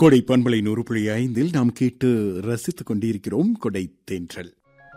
கொடை பண்பலை நூறு புள்ளி ஐந்தில் நாம் கேட்டு ரசித்துக் கொண்டிருக்கிறோம் கொடை தென்றல்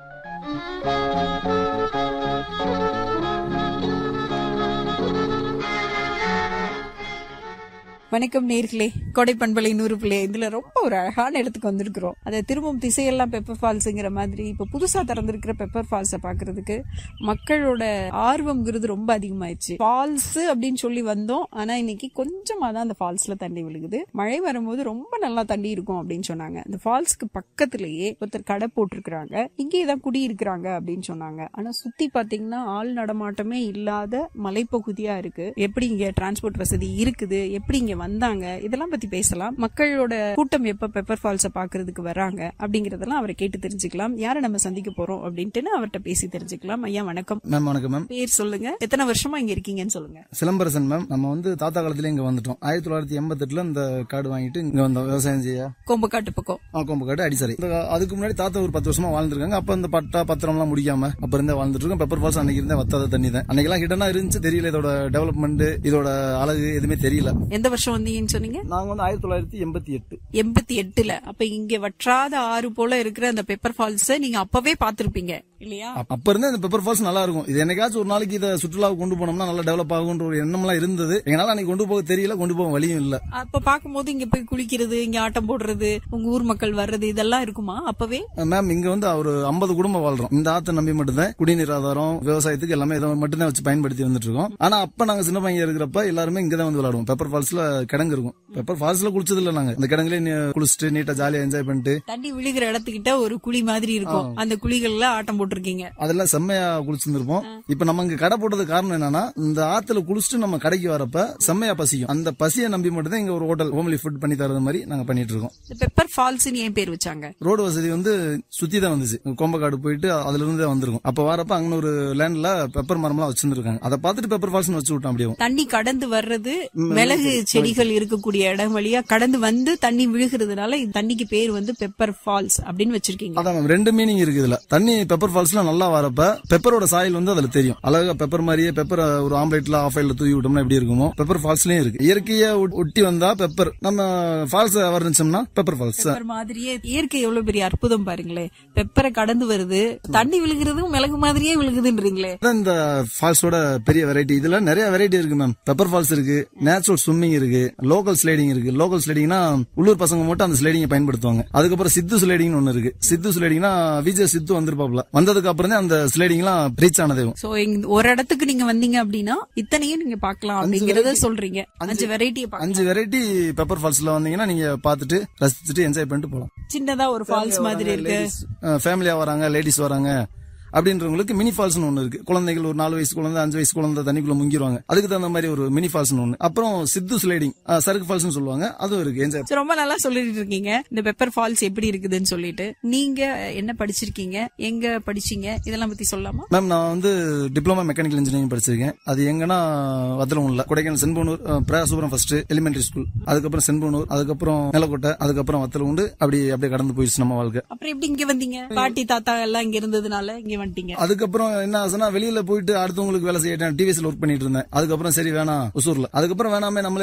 வணக்கம் நேர்களே கொடை பண்பலை நூறு பிள்ளை இதுல ரொம்ப ஒரு அழகான இடத்துக்கு வந்திருக்கிறோம் அதை திரும்பும் திசையெல்லாம் பெப்பர் ஃபால்ஸுங்கிற மாதிரி இப்ப புதுசா திறந்திருக்கிற பெப்பர் ஃபால்ஸை பாக்குறதுக்கு மக்களோட ஆர்வம்ங்கிறது ரொம்ப அதிகமாயிடுச்சு ஃபால்ஸ் அப்படின்னு சொல்லி வந்தோம் ஆனா இன்னைக்கு கொஞ்சமா தான் அந்த ஃபால்ஸ்ல தண்ணி விழுகுது மழை வரும்போது ரொம்ப நல்லா தண்ணி இருக்கும் அப்படின்னு சொன்னாங்க அந்த ஃபால்ஸ்க்கு பக்கத்திலேயே ஒருத்தர் கடை போட்டிருக்கிறாங்க இங்கே தான் குடி இருக்கிறாங்க அப்படின்னு சொன்னாங்க ஆனா சுத்தி பாத்தீங்கன்னா ஆள் நடமாட்டமே இல்லாத மலைப்பகுதியா இருக்கு எப்படி இங்க டிரான்ஸ்போர்ட் வசதி இருக்குது எப்படி இங்க வந்தாங்க இதெல்லாம் பத்தி பேசலாம் மக்களோட கூட்டம் எப்ப பெப்பர் ஃபால்ஸ பாக்குறதுக்கு வராங்க அப்படிங்கறதெல்லாம் அவரை கேட்டு தெரிஞ்சுக்கலாம் யாரை நம்ம சந்திக்க போறோம் அப்படின்ட்டு அவர்கிட்ட பேசி தெரிஞ்சுக்கலாம் ஐயா வணக்கம் மேம் வணக்கம் மேம் பேர் சொல்லுங்க எத்தனை வருஷமா இங்க இருக்கீங்கன்னு சொல்லுங்க சிலம்பரசன் மேம் நம்ம வந்து தாத்தா காலத்துல இங்க வந்துட்டோம் ஆயிரத்தி தொள்ளாயிரத்தி எண்பத்தி எட்டுல இந்த கார்டு வாங்கிட்டு இங்க வந்தோம் விவசாயம் செய்ய கொம்புக்காட்டு பக்கம் ஆக்கோம்பு காடு அடிசரை இந்த அதுக்கு முன்னாடி தாத்தா ஒரு பத்து வருஷமா வாழ்ந்துருக்காங்க அப்ப இந்த பட்டா பத்திரம் எல்லாம் முடிக்காம அப்ப இருந்தே வாழ்ந்துட்டு இருக்கோம் பெப்பர் ஃபால்ஸ் அன்னைக்கு இருந்தே வத்தாத தண்ணி தான் அன்னைக்கெல்லாம் ஹிடனா இருந்துச்சு தெரியல இதோட டெவலப்மெண்ட் இதோட அழகு எதுவுமே தெரியல எந்த வருஷம் வந்தீங்கன்னு சொன்னீங்க நாங்க வந்து ஆயிரத்தி தொள்ளாயிரத்தி எண்பத்தி எட்டு எண்பத்தி எட்டுல அப்ப இங்க வற்றாத ஆறு போல இருக்கிற அந்த பெப்பர் ஃபால்ஸ் நீங்க அப்பவே பாத்திருப்பீங்க இல்லையா அப்ப- அப்ப இருந்தே இந்த பெப்பர் ஃபால்ஸ் நல்லா இருக்கும் இது என்னைக்காச்சும் ஒரு நாளைக்கு இதை சுற்றுலாவுக்கு கொண்டு போனோம்னா நல்லா டெவலப் ஆகுன்ற ஒரு எண்ணம்லாம் இருந்தது எங்களால அன்னைக்கு கொண்டு போக தெரியல கொண்டு போக வழியும் இல்ல அப்ப பாக்கும்போது இங்க போய் குளிக்கிறது இங்க ஆட்டம் போடுறது உங்க ஊர் மக்கள் வர்றது இதெல்லாம் இருக்குமா அப்பவே மேம் இங்க வந்து ஒரு ஐம்பது குடும்பம் வாழ்றோம் இந்த ஆத்தை நம்பி மட்டும்தான் குடிநீர் ஆதாரம் விவசாயத்துக்கு எல்லாமே இதை மட்டும்தான் வச்சு பயன்படுத்தி வந்துட்டு இருக்கோம் ஆனா அப்ப நாங்க சின்ன பையன் இருக்கிறப்ப எல்லாருமே இங்க தான் வந்து விளையாடுவோம் பெப்பர் ஃபால்ஸ்ல கிடங்கு இருக்கும் பெப்பர் ஃபால்ஸ்ல குளிச்சது இல்ல நாங்க இந்த கிடங்குல குளிச்சுட்டு நீட்டா ஜாலியா என்ஜாய் பண்ணிட்டு தண்ணி விழுகிற இடத்துக்கிட்ட ஒரு குழி மாதிரி இருக்கும் அந்த குழிகள்ல ஆட்டம் போட்டிருக்கீங்க அதெல்லாம் செம்மையா குளிச்சிருந்திருப்போம் இப்ப நம்ம இங்க கடை போட்டது காரணம் என்னன்னா இந்த ஆத்துல குளிச்சுட்டு நம்ம கடைக்கு வரப்ப செம்மையா பசிக்கும் அந்த பசியை நம்பி மட்டும்தான் இங்க ஒரு ஹோட்டல் ஹோம்லி ஃபுட் பண்ணி தரது மாதிரி நாங்க பண்ணிட்டு இருக்கோம் இந்த பெப்பர் ஃபால்ஸ் ஏன் பேர் வச்சாங்க ரோடு வசதி வந்து சுத்தி தான் வந்துச்சு கோம்பக்காடு போயிட்டு அதுல இருந்து தான் வந்திருக்கும் அப்ப வரப்ப அங்க ஒரு லேண்ட்ல பெப்பர் மரம்லாம் வச்சிருந்திருக்காங்க அதை பார்த்துட்டு பெப்பர் ஃபால்ஸ் வச்சு விட்டோம் அப்படியே தண்ணி கடந்து வர்றது மிளகு செடிகள் இருக்கக்கூடிய இடம் வழியா கடந்து வந்து தண்ணி விழுகிறதுனால இந்த தண்ணிக்கு பேர் வந்து பெப்பர் ஃபால்ஸ் அப்படின்னு வச்சிருக்கீங்க அதான் மேம் ரெண்டு மீனிங் இருக்கு இதுல தண்ணி பெப்பர் ஃபால்ஸ்ல நல்லா வரப்ப பெப்பரோட சாயில் வந்து அதுல தெரியும் அழகா பெப்பர் மாதிரியே பெப்பர் ஒரு ஆம்லேட்ல ஆஃப் ஆயில தூவி விட்டோம்னா எப்படி இருக்குமோ பெப்பர் ஃபால்ஸ்லயும் இருக்கு இயற்கையா ஒட்- ஒட்டி வந்தா பெப்பர் நம்ம ஃபால்ஸ் வர்ணிச்சோம்னா பெப்பர் ஃபால்ஸ் பெப்பர் மாதிரியே இயற்கை எவ்வளவு பெரிய அற்புதம் பாருங்களேன் பெப்பரை கடந்து வருது தண்ணி விழுகிறதும் மிளகு மாதிரியே விழுகுதுன்றீங்களே அதான் இந்த ஃபால்ஸோட பெரிய வெரைட்டி இதுல நிறைய வெரைட்டி இருக்கு மேம் பெப்பர் ஃபால்ஸ் இருக்கு நேச்சுரல் ஸ்விம்மிங் இருக்கு லோக்கல் ஸ்லைடிங் இருக்கு லோக்கல் ஸ்லைடிங்னா உள்ளூர் பசங்க மட்டும் அந்த ஸ்லைடிங்கை பயன்படுத்துவாங்க அதுக்கப்புறம் சித்து ஸ்லைடிங்னு ஒன்னு இருக்கு சித்து ஸ்லைடிங்னா விஜய் சித்து வந்திருப்பாப்ல வந்ததுக்கு அப்புறம் தான் அந்த ஸ்லைடிங்லாம் ரீச் ஆனதே சோ இங்க- ஒரு இடத்துக்கு நீங்க வந்தீங்க அப்படின்னா இத்தனையும் நீங்க பார்க்கலாம் அப்படிங்கறத சொல்றீங்க அஞ்சு வெரைட்டியை பார்க்கலாம் அஞ்சு வெரைட்டி பெப்பர் ஃபால்ஸ்ல வந்தீங்கன்னா நீங்க பார்த்துட்டு ரசிச்சுட்டு என்ஜாய் பண்ணிட்டு போலாம் சின்னதா ஒரு ஃபால்ஸ் மாதிரி இருக்கு ஃபேமிலியா வராங்க லேடிஸ் வராங்க அப்படின்றவங்களுக்கு மினி ஃபால்ஸ்னு ஒன்று இருக்கு குழந்தைகள் ஒரு நாலு வயசு குழந்தை அஞ்சு வயசு குழந்தை தண்ணிக்குள்ள முங்கிடுவாங்க அதுக்கு தகுந்த மாதிரி ஒரு மினி ஃபால்ஸ்னு ஒன்று அப்புறம் சித்து ஸ்லைடிங் சருக்கு ஃபால்ஸ்னு சொல்லுவாங்க அதுவும் இருக்கு என்ஜாய் சரி, ரொம்ப நல்லா சொல்லிட்டு இருக்கீங்க இந்த பெப்பர் ஃபால்ஸ் எப்படி இருக்குதுன்னு சொல்லிட்டு நீங்க என்ன படிச்சிருக்கீங்க எங்க படிச்சீங்க இதெல்லாம் பத்தி சொல்லலாமா மேம் நான் வந்து டிப்ளமா மெக்கானிக்கல் இன்ஜினியரிங் படிச்சிருக்கேன் அது எங்கன்னா வத்தலம் இல்ல Kodaikanal Shenbanur Prayasupuram first elementary school அதுக்கப்புறம் செண்பனூர் அதுக்கப்புறம் நிலக்கோட்டை அதுக்கப்புறம் வத்தலம் உண்டு அப்படி அப்படியே கடந்து போயிடுச்சு நம்ம வாழ்க்கை அப்புறம் எப்படி இங்க வந்தீங்க பாட்டி தாத்தா எல்லாம் இங்க இருந்ததுனால இங்க வந்துட்டீங்க அதுக்கப்புறம் என்ன ஆச்சுன்னா வெளியில போயிட்டு அடுத்தவங்களுக்கு வேலை செய்ய டிவிஎஸ்ல ஒர்க் பண்ணிட்டு இருந்தேன் அதுக்கப்புறம் சரி வேணாம் ஒசூர்ல அதுக்கப்புறம் வேணாமே நம்மளே